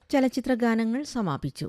ചലച്ചിത്ര ഗാനങ്ങൾ സമാപിച്ചു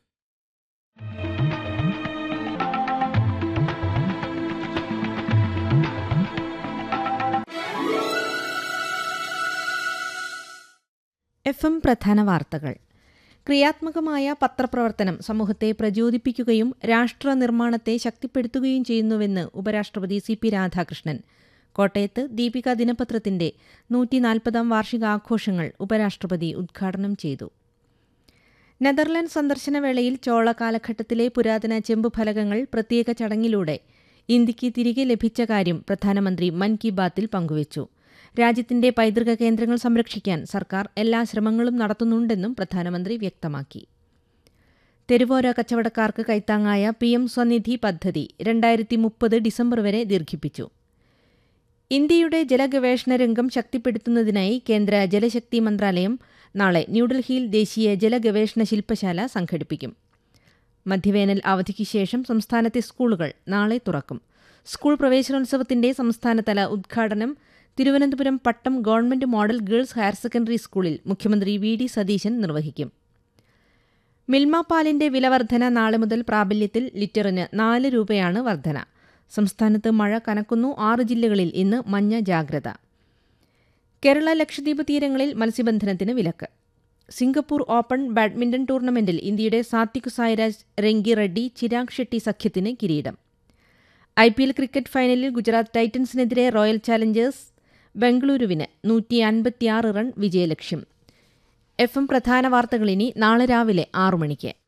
എഫ് എം പ്രധാന വാർത്തകൾ ക്രിയാത്മകമായ പത്രപ്രവർത്തനം സമൂഹത്തെ പ്രചോദിപ്പിക്കുകയും രാഷ്ട്ര നിർമ്മാണത്തെ ശക്തിപ്പെടുത്തുകയും ചെയ്യുന്നുവെന്ന് ഉപരാഷ്ട്രപതി സി പി രാധാകൃഷ്ണൻ കോട്ടയത്ത് ദീപിക ദിനപത്രത്തിന്റെ നൂറ്റിനാൽപ്പതാം വാർഷികാഘോഷങ്ങൾ ഉപരാഷ്ട്രപതി ഉദ്ഘാടനം ചെയ്തു നെതർലൻഡ് സന്ദർശനവേളയിൽ ചോള കാലഘട്ടത്തിലെ പുരാതന ചെമ്പ് ഫലകങ്ങൾ പ്രത്യേക ചടങ്ങിലൂടെ ഇന്ത്യക്ക് തിരികെ ലഭിച്ച കാര്യം പ്രധാനമന്ത്രി മൻ കി ബാത്തിൽ പങ്കുവച്ചു രാജ്യത്തിന്റെ പൈതൃക കേന്ദ്രങ്ങൾ സംരക്ഷിക്കാൻ സർക്കാർ എല്ലാ ശ്രമങ്ങളും നടത്തുന്നുണ്ടെന്നും പ്രധാനമന്ത്രി വ്യക്തമാക്കി തെരുവോര കച്ചവടക്കാർക്ക് കൈത്താങ്ങായ പി എം സ്വനിധി പദ്ധതി രണ്ടായിരത്തി മുപ്പത് ഡിസംബർ വരെ ദീർഘിപ്പിച്ചു ഇന്ത്യയുടെ ജലഗവേഷണ രംഗം ശക്തിപ്പെടുത്തുന്നതിനായി കേന്ദ്ര ജലശക്തി മന്ത്രാലയം നാളെ ന്യൂഡൽഹിയിൽ ദേശീയ ജലഗവേഷണ ശില്പശാല സംഘടിപ്പിക്കും മധ്യവേനൽ അവധിക്ക് ശേഷം സംസ്ഥാനത്തെ സ്കൂളുകൾ നാളെ തുറക്കും സ്കൂൾ പ്രവേശനോത്സവത്തിന്റെ സംസ്ഥാനതല ഉദ്ഘാടനം Thiruvananthapuram Pattom government model girls higher secondary സ്കൂളിൽ മുഖ്യമന്ത്രി വി ഡി സതീശൻ നിർവഹിക്കും മിൽമ പാലിന്റെ വിലവർധന നാളെ മുതൽ പ്രാബല്യത്തിൽ ലിറ്ററിന് നാല് രൂപയാണ് വർധന സംസ്ഥാനത്ത് മഴ കനക്കുന്നു ആറ് ജില്ലകളിൽ ഇന്ന് മഞ്ഞ ജാഗ്രത കേരള ലക്ഷദ്വീപ് തീരങ്ങളിൽ മത്സ്യബന്ധനത്തിന് വിലക്ക് സിംഗപ്പൂർ ഓപ്പൺ ബാഡ്മിന്റൺ ടൂർണമെന്റിൽ ഇന്ത്യയുടെ സാത്വിക് സായ്രാജ് റെങ്കി റെഡ്ഡി ചിരാഗ് ഷെട്ടി സഖ്യത്തിന് കിരീടം ഐ പി എൽ ക്രിക്കറ്റ് ഫൈനലിൽ ഗുജറാത്ത് ടൈറ്റൻസിനെതിരെ റോയൽ ചാലഞ്ചേഴ്സ് ബംഗളൂരുവിന് നൂറ്റി അൻപത്തിയാറ് റൺ വിജയലക്ഷ്യം എഫ് എം പ്രധാന വാർത്തകൾ ഇനി നാളെ രാവിലെ ആറു മണിക്ക്